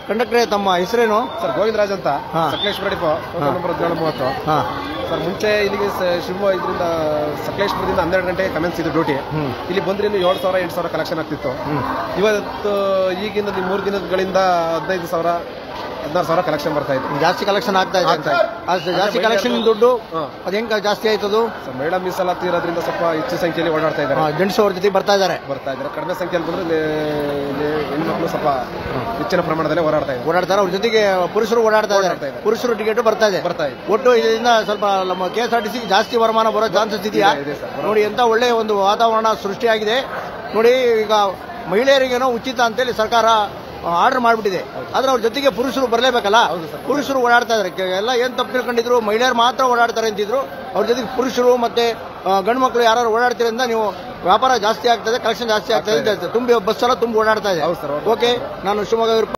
ಕಂಡಕ್ಟ್ರೆ ತಮ್ಮ ಹೆಸರೇನು ಸರ್ ಗೋವಿಂದರಾಜ್ ಅಂತ ಹಾ. ಸಕಲೇಶ್ವರ ಡಿಪೋ ಫೋನ್ ನಂಬರ್ ಹದಿನೇಳು ಮೂವತ್ತು ಹಾ ಸರ್ ಮುಂಚೆ ಇಲ್ಲಿಗೆ ಸ- ಶಿವ ಇದರಿಂದ ಸಕಲೇಶ್ವರದಿಂದ ಹನ್ನೆರಡು ಗಂಟೆ ಕಮೆನ್ಸ್ ಇದು ಡ್ಯೂಟಿ ಹ್ಮ್. ಇಲ್ಲಿ ಬಂದ್ರೆ ಇನ್ನು ಏಳು ಸಾವಿರ ಎಂಟು ಸಾವಿರ ಕಲೆಕ್ಷನ್ ಆಗ್ತಿತ್ತು ಹ್ಮ್. ಇವತ್ತು ಈಗಿನ ಮೂರು ದಿನಗಳಿಂದ ಹದಿನೈದು ಸಾವಿರ ಹದಿನಾರು ಸಾವಿರ ಕಲೆಕ್ಷನ್ ಬರ್ತಾ ಇದೆ ಜಾಸ್ತಿ ಕಲೆಕ್ಷನ್ ಆಗ್ತಾ ಇದೆ ಆಗ್ತಾ ಇದೆ. ಅಷ್ಟು ಜಾಸ್ತಿ ಅಂದ್ರೆ ಕಲೆಕ್ಷನ್ ಮಹಿಳೆಯರು- ದುಡ್ಡು ಹಾ. ಅದ್ ಹೆಂಗ್ ಜಾಸ್ತಿ ಆಯ್ತದು ಸರ್ ಮಹಿಳಾ ಮೀಸಲಾತಿ ಇರೋದ್ರಿಂದ ಸ್ವಲ್ಪ ಹೆಚ್ಚು ಸಂಖ್ಯೆಯಲ್ಲಿ ಓಡಾಡ್ತಾ ಇದ್ದಾರೆ ಜೆಂಟ್ಸ್ ಅವ್ರ ಜೊತೆ ಬರ್ತಾ ಇದ್ದಾರೆ ಬರ್ತಾ ಇದ್ದಾರೆ ಕಡಿಮೆ ಸಂಖ್ಯೆಯಲ್ಲಿ ಬಂದ್ರೆ ಲೇ- ಲೇ- ಹೆಣ್ಮಕ್ಳು ಸ್ವಲ್ಪ ಹೆಚ್ಚಿನ ಪ್ರಮಾಣದಲ್ಲಿ ಓಡಾಡ್ತಾ ಇದ್ದಾರೆ ಓಡಾಡ್ತಾರೆ ಅವ್ರ ಜೊತೆಗೆ ಪುರುಷರು ಓಡಾಡ್ತಾ ಓಡಾಡ್ತಾ ಇದ್ದಾರೆ ಇದ್ದಾರೆ. ಪುರುಷರು ಟಿಕೆಟ್ ಬರ್ತಾ ಇದೆ ಬರ್ತಾ ಇದೆ ಒಟ್ಟು ಇದರಿಂದ ಸ್ವಲ್ಪ ನಮ್ಮ K S R T C ಜಾಸ್ತಿ ವರಮಾನ ಬರೋ ಚಾನ್ಸಸ್ ಇದೆಯಾ ಇದೆ, ಇದೆ ಸರ್. ನೋಡಿ ಎಂತ ಒಳ್ಳೆ ಒಂದು ವಾತಾವರಣ ಸೃಷ್ಟಿಯಾಗಿದೆ ನೋಡಿ ಈಗ ಮಹಿಳೆಯರಿಗೇನೋ ಉಚಿತ ಅಂತೇಳಿ ಸರ್ಕಾರ ಆರ್ಡರ್ ಮಾಡಿಬಿಟ್ಟಿದೆ ಆದ್ರೆ ಅವ್ರ ಜೊತೆಗೆ ಪುರುಷರು ಬರಲೇಬೇಕಲ್ಲ ಹೌದು ಸರ್. ಪುರುಷರು ಓಡಾಡ್ತಾ ಇದ್ದಾರೆ ಕೆ- ಎಲ್ಲ ಏನ್ ತಪ್ಪು ತಿಳ್ಕೊಂಡಿದ್ರು ಮಹಿಳೆಯರು ಮಾತ್ರ ಓಡಾಡ್ತಾರೆ ಅಂತಿದ್ರು ಅವ್ರ ಜೊತೆಗೆ ಪುರುಷರು ಮತ್ತೆ ಆ, ಗಂಡು ಮಕ್ಕಳು ಯಾರು ಓಡಾಡ್ತಿರೋದ್ರಿಂದ ನೀವು ವ್ಯಾಪಾರ ಜಾಸ್ತಿ ಆಗ್ತದೆ ಕಲೆಕ್ಷನ್ ಜಾಸ್ತಿ ಆಗ್ತದೆ ಅಂತ ಹೇಳ್ತಾರೆ. ತುಂಬಿ ಬಸ್ ಎಲ್ಲ ತುಂಬಿ ಓಡಾಡ್ತಾ ಇದೆ ಹೌದು ಸರ್, ಹೌದು. ಓಕೆ ನಾನು ಶಿವಮೊಗ್ಗ